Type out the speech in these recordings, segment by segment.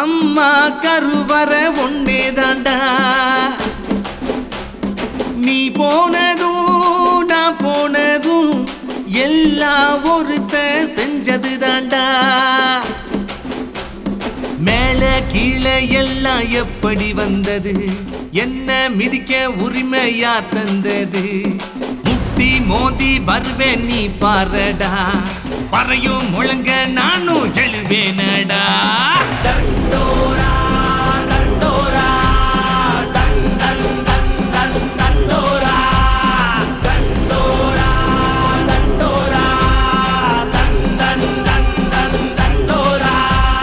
அம்மா கருவற ஒன்னே தாண்டா நீ போனதும் நான் போனதும் எல்லாம் ஒருத்த செஞ்சது தாண்டா மேல கீழே எல்லாம் எப்படி வந்தது என்ன மிதிக்க உரிமையா தந்தது முட்டி மோதி வருவேன் நீ பாரடா பறையும் முழங்க நானும் எழுவேனடா தண்டோரா தண்டோரா தன் தன் தன் தன் தண்டோரா தண்டோரா தண்டோரா தன் தன் தன் தன் தண்டோரா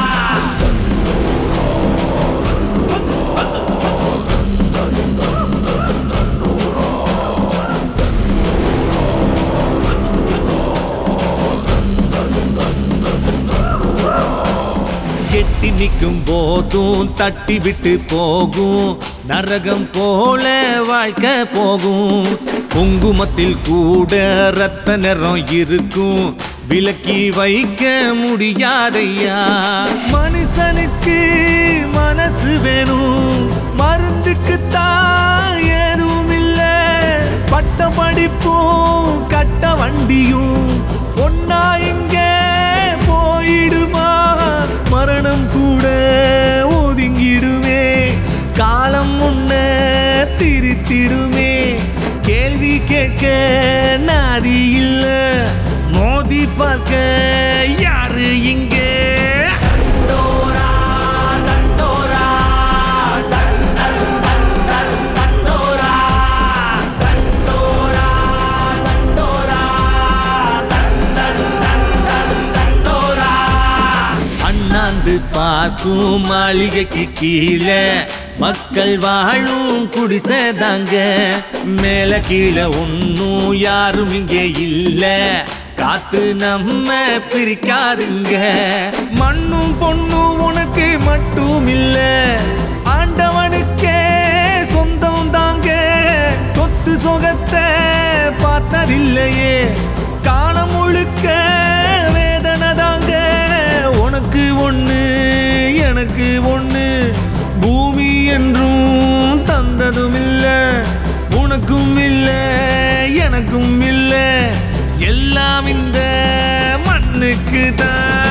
எட்டி நிற்கும் போதும் தட்டி விட்டு போகும் நரகம் போல வாழ்க்கை போகும் குங்குமத்தில் கூட ரத்த நிறம் இருக்கும் விலக்கி வைக்க முடியாதையா மனுஷனுக்கு மனசு வேணும் மருந்துக்கு தான் ஏதும் இல்ல பட்ட படிப்பும் கட்ட வண்டியும் ஒன்னா இங்கே போயிடுமா மரணம் கூட ஒதுங்கிடுமே காலம் முன்ன திருத்திடுமே கேள்வி கேட்க நாதி இல்ல மோதி பார்க்க யாரு இங்கே தண்டோரா தண்டோரா தன் தன் தன் தன் தண்டோரா தண்டோரா தண்டோரா தன் தன் தன் தன் தண்டோரா அண்ணாந்து பார்க்கும் மாளிகைக்கு கீழே மக்கள் வாழும் குடிசைதாங்க மேல கீழே ஒன்னும் யாரும் இங்கே இல்ல காத்து நம்ம பிரிக்காதுங்க மண்ணும் பொண்ணும் உனக்கு மட்டும் இல்ல ஆண்டவனுக்கே சொந்தம் தாங்க சொத்து சொகத்தை பார்த்ததில்லையே காண முழுக்க வேதனை தாங்க உனக்கு ஒண்ணு எனக்கு ஒண்ணு பூமி என்றும் தந்ததும் இல்ல உனக்கும் இல்ல எனக்கும் இல்ல எல்லாம் இந்த மண்ணுக்கு தான்